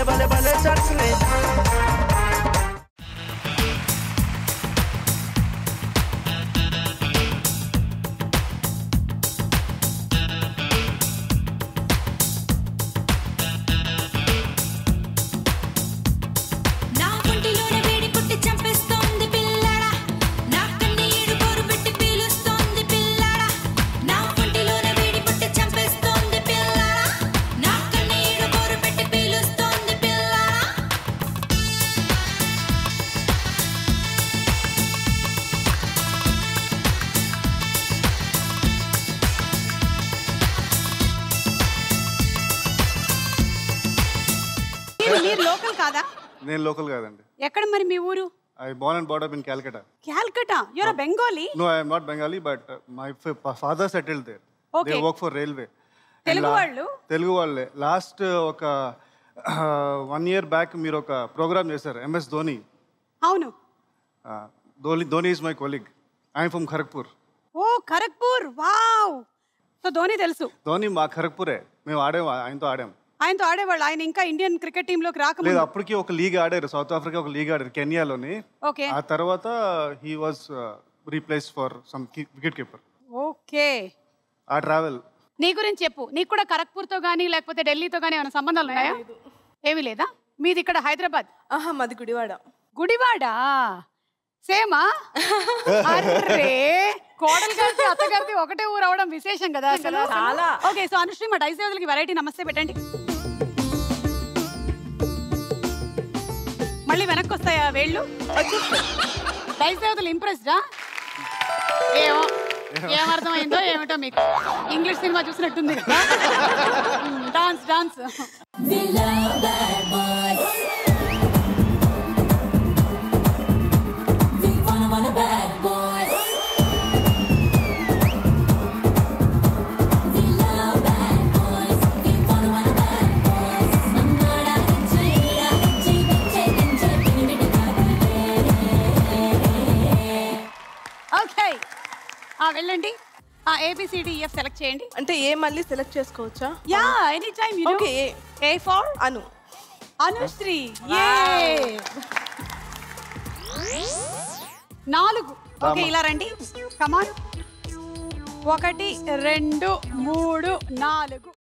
భలే భలే భలే చాక్స్లే నా ఒంటిలోనే వేడి పుట్టి చంపేస్తోంది పిల్లడా నా కన్నీరు బోరు పెట్టి పీలుస్తోంది పిల్లడా నా ఒంటిలోనే వేడి పుట్టి చంపేస్తోంది పిల్లడా నా కన్నీరు బోరు పెట్టి పీలుస్తోంది పిల్లడా మీరు మీరు లోకల్ కాదా నేను లోకల్ కాదండి ఎక్కడ మరి మీ ఊరు I born and brought up in Calcutta Calcutta you're Bengali no I'm not Bengali but my father settle there they Okay. Work for railway Telugu వాళ్ళు? తెలుగు వాళ్ళే లాస్ట్ ఒక వన్ ఇయర్ బ్యాక్ మీరు ఒక ప్రోగ్రామ్ చేశారు ఎంఎస్ ధోని అవును Dhoni Dhoni is my colleague I'm from Kharagpur oh Kharagpur wow so Dhoni తెలుసు ధోని మా ఖరగ్పూరే మేము ఆడాం ఆయనతో ఆడాం ఆయనతో ఆడేవాళ్ళు ఆయన ఇంకా ఇండియన్ క్రికెట్ టీమ్ లోకి లేదు రాకముందు అప్పటికి ఒక లీగ్ ఆడారు సౌత్ ఆఫ్రికా ఒక లీగ్ ఆడారు కెన్యాలోని ఓకే ఆ తర్వాత he was replace for some wicket keeper okay ఆ ట్రావెల్ నీ గురించి చెప్పు నీకు కూడా ఖరగ్పూర్ తో గానీ లేకపోతే ఢిల్లీతో గానీ ఏమైనా సంబంధాలు ఉన్నాయా ఏమీ లేదా మీది ఇక్కడ హైదరాబాద్ ఆహా మాది గుడివాడ గుడివాడ సేమా అర్రే కోడలు గారిది అత్తగారిది ఒకటే ఊరు అవడం విశేషం కదా అసలు చాలా. ఓకే సో అనుశ్రీ మా డైస్ దేవతలకి వెరైటీ నమస్తే పెట్టండి మళ్ళీ వెనక్కి వస్తాయా వేళ్ళు డైస్ దేవతలు ఇంప్రెస్డా ఏమో ఏమర్థమైందో ఏమిటో మీకు ఇంగ్లీష్ సినిమా చూసినట్టుంది కదా dance dance We love bad boys. We wanna wanna bad boys. We love bad boys. We wanna wanna bad boys. Mangala chira chibi chekin chepin okay ఆ వెళ్ళండి ఆ ఏబిసిడిఎఫ్ సెలెక్ట్ చేయండి అంటే ఏ మళ్ళీ సెలెక్ట్ చేసుకోవచ్చా yeah any time you okay A for Anu Anushree ఏ నాలుగు okay ఇలా రండి కమాన్ ఒకటి రెండు మూడు నాలుగు